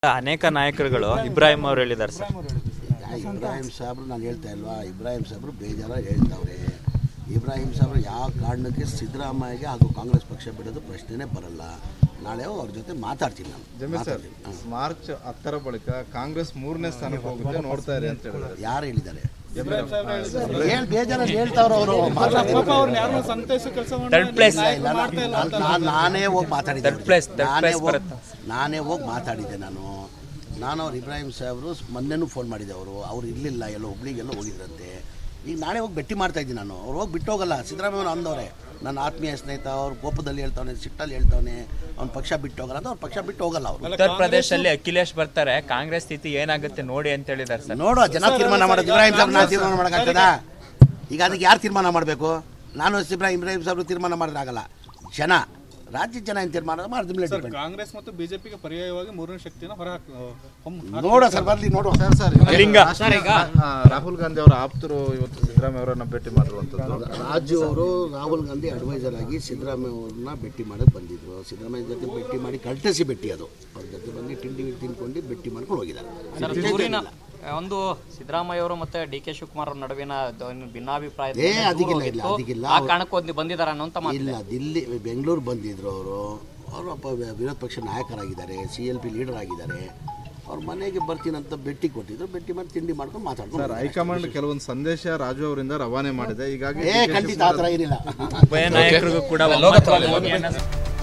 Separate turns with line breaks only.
ಅನೇಕ ನಾಯಕರುಗಳು ಇಬ್ರಾಹಿಂ ಅವ್ರು ಹೇಳಿದ್ದಾರೆ ಸರ್
ಈಗ ಇಬ್ರಾಹಿಂ ಸಾಹೇಬ್ರು ನಾನು ಹೇಳ್ತಾ ಇಲ್ವಾ ಇಬ್ರಾಹಿಂ ಸಾಹೇಬ್ರು ಬೇಜಾರ ಹೇಳ್ತಾವ್ರೆ ಇಬ್ರಾಹಿಂ ಸಾಹೇಬ್ರು ಯಾವ ಕಾರಣಕ್ಕೆ ಸಿದ್ದರಾಮಯ್ಯಗೆ ಹಾಗೂ ಕಾಂಗ್ರೆಸ್ ಪಕ್ಷ ಬಿಡೋದು ಪ್ರಶ್ನೆನೇ ಬರಲ್ಲ ನಾಳೆ ಅವ್ರ ಜೊತೆ ಮಾತಾಡ್ತೀನಿ ನಾನು
ಜಮೀರ್ ಸರ್
ಮಾತಾಡ್ತೀನಿ. ಹಾ.
ಮಾರ್ಚ್ ಹತ್ತರ ಬಳಿಕ ಕಾಂಗ್ರೆಸ್ ಮೂರನೇ ಸ್ಥಾನಕ್ಕೆ ಹೋಗುತ್ತೆ ನೋಡ್ತಾ ಇರಿ ಅಂತ ಹೇಳಿದ್ದಾರೆ
ಯಾರು ಹೇಳಿದ್ದಾರೆ ಹೇಳ್ ಬೇಜಾರಲ್ಲಿ ಹೇಳ್ತಾವ್ರು ಅವರು
ಥರ್ಡ್ ಪ್ಲೇಸ್
ನಾನೇ ಹೋಗಿ ಮಾತಾಡಿದ್ದೆ
Third place, third
ನಾನೇ
place
ಹೋಗಿ
ಬರುತ್ತೆ.
ನಾನೇ ಹೋಗಿ ಮಾತಾಡಿದ್ದೆ ನಾನು ನಾನು ಅವ್ರು ಇಬ್ರಾಹಿಂ ಸಾಹೇಬ್ರು ಮೊನ್ನೆನೂ ಫೋನ್ ಮಾಡಿದ್ದೆ ಅವರು ಅವ್ರು ಇರಲಿಲ್ಲ ಎಲ್ಲೋ ಹುಬ್ಳಿಗೆಲ್ಲ ಹೋಗಿದ್ರಂತೆ ಈಗ ನಾಳೆ ಹೋಗಿ ಭೇಟಿ ಮಾಡ್ತಾ ಇದ್ದೀನಿ ನಾನು ಅವ್ರು ಹೋಗಿ ಬಿಟ್ಟು ಹೋಗಲ್ಲ ಸಿದ್ದರಾಮಯ್ಯ ಅಂದವ್ರೆ ನನ್ನ ಆತ್ಮೀಯ ಸ್ನೇಹಿತ ಅವ್ರು ಕೋಪದಲ್ಲಿ ಹೇಳ್ತಾವನೆ ಸಿಟ್ಟಲ್ಲಿ ಹೇಳ್ತಾವನೆ ಅವ್ನ ಪಕ್ಷ ಬಿಟ್ಟು ಹೋಗಲ್ಲ ಅಂತ ಅವ್ರ ಪಕ್ಷ ಬಿಟ್ಟು ಹೋಗಲ್ಲ ಅವರು
ಉತ್ತರ ಪ್ರದೇಶದಲ್ಲಿ ಅಖಿಲೇಶ್ ಬರ್ತಾರೆ ಕಾಂಗ್ರೆಸ್ ಸ್ಥಿತಿ ಏನಾಗುತ್ತೆ ನೋಡಿ ಅಂತ ಹೇಳಿದ್ದಾರೆ ಸರ್
ನೋಡುವ ಜನ ತೀರ್ಮಾನ ಮಾಡೋದು ಇಬ್ರಾಹಿಂ ಸಾಹೇಬ್ ನಾನು ತೀರ್ಮಾನ ಮಾಡೋಕ್ಕಾಗ್ತದಾ ಈಗ ಅದಕ್ಕೆ ಯಾರು ತೀರ್ಮಾನ ಮಾಡಬೇಕು ನಾನು ಇಬ್ರಾಹಿಂ ಇಬ್ರಾಹಿಂ ಸಾಹೇಬ್ರು ತೀರ್ಮಾನ ಮಾಡೋದಾಗಲ್ಲ ಜನ ರಾಜ್ಯದ ಜನ ಏನು ತೀರ್ಮಾನ ಮಾಡಿದ ಮೇಲೆ
ಸರ್
ಡಿಪೆಂಡ್
ಕಾಂಗ್ರೆಸ್ ಮತ್ತು ಬಿಜೆಪಿಗೆ ಪರ್ಯಾಯವಾಗಿ ಮೂರನೇ ಶಕ್ತಿಯನ್ನು ಹೊರ
ನೋಡುವ ಸರ್ ಬರಲಿ ನೋಡುವ
ಸರ್ ಸರ್
ಲಿಂಗ.
ಆ, ರಾಹುಲ್ ಗಾಂಧಿ ಅವರ ಆಪ್ತರು ಇವತ್ತು ಸಿದ್ದರಾಮಯ್ಯ ಅವರನ್ನ ಭೇಟಿ ಮಾಡಿರುವಂಥದ್ದು
ರಾಜು ಅವರು ರಾಹುಲ್ ಗಾಂಧಿ ಅಡ್ವೈಸರ್ ಆಗಿ ಸಿದ್ದರಾಮಯ್ಯ ಅವ್ರನ್ನ ಭೇಟಿ ಮಾಡಕ್ಕೆ ಬಂದಿದ್ರು ಸಿದ್ದರಾಮಯ್ಯ ಜೊತೆ ಭೇಟಿ ಮಾಡಿ ಕಲ್ಟಸಿ ಭೇಟಿ ಅದು ಅವ್ರ ಜೊತೆ ಬಂದು ತಿಂಡಿ ತಿನ್ಕೊಂಡು ಭೇಟಿ ಮಾಡ್ಕೊಂಡು ಹೋಗಿದ್ದಾರೆ
ಸರ್ ದೂರಿನ ಒಂದು ಸಿದ್ದರಾಮಯ್ಯ ಅವರು ಮತ್ತೆ ಡಿ ಕೆ ಶಿವಕುಮಾರ್ ಅವ್ರ ನಡುವಿನ ದ- ಏನು ಭಿನ್ನಾಭಿಪ್ರಾಯ
ಏ, ಅದಕ್ಕಿಲ್ಲ, ಇಲ್ಲ, ಅದಕ್ಕಿಲ್ಲ.
ಆ ಕಾರಣಕ್ಕೆ ಒಂದು ಬಂದಿದ್ದಾರೆ ಅನ್ನೋಂತ ಮಾತು
ಇಲ್ಲ ದಿಲ್ಲಿ ಬೆಂಗಳೂರು ಬಂದಿದ್ರು ಅವರು ಅವರು ಒಬ್ಬ ವಿರೋಧ ಪಕ್ಷ ನಾಯಕರಾಗಿದ್ದಾರೆ ಸಿ ಎಲ್ ಪಿ ಲೀಡರ್ ಆಗಿದ್ದಾರೆ ಅವ್ರ ಮನೆಗೆ ಬರ್ತೀನಿ ಅಂತ ಭೇಟಿ ಕೊಟ್ಟಿದ್ರು ಭೇಟಿ ಮಾಡಿ ತಿಂಡಿ ಮಾಡ್ಕೊಂಡು ಮಾತಾಡ್ಕೊಂಡು
ಸರ್
ಹೋಗಿದ್ದಾರೆ.
ಹೈಕಮಾಂಡ್ ಕೆಲವೊಂದು ಸಂದೇಶ ರಾಜು ಅವರಿಂದ ರವಾನೆ ಮಾಡಿದೆ ಹೀಗಾಗಿ
ಏ ಖಂಡಿತ ಆ ಥರ ಏನಿಲ್ಲ
ಉಭಯ ನಾಯಕರಿಗೂ ಕೂಡ ಒಮ್ಮತವಾದ ಹೋಗಿ ಅನ್ನೋ-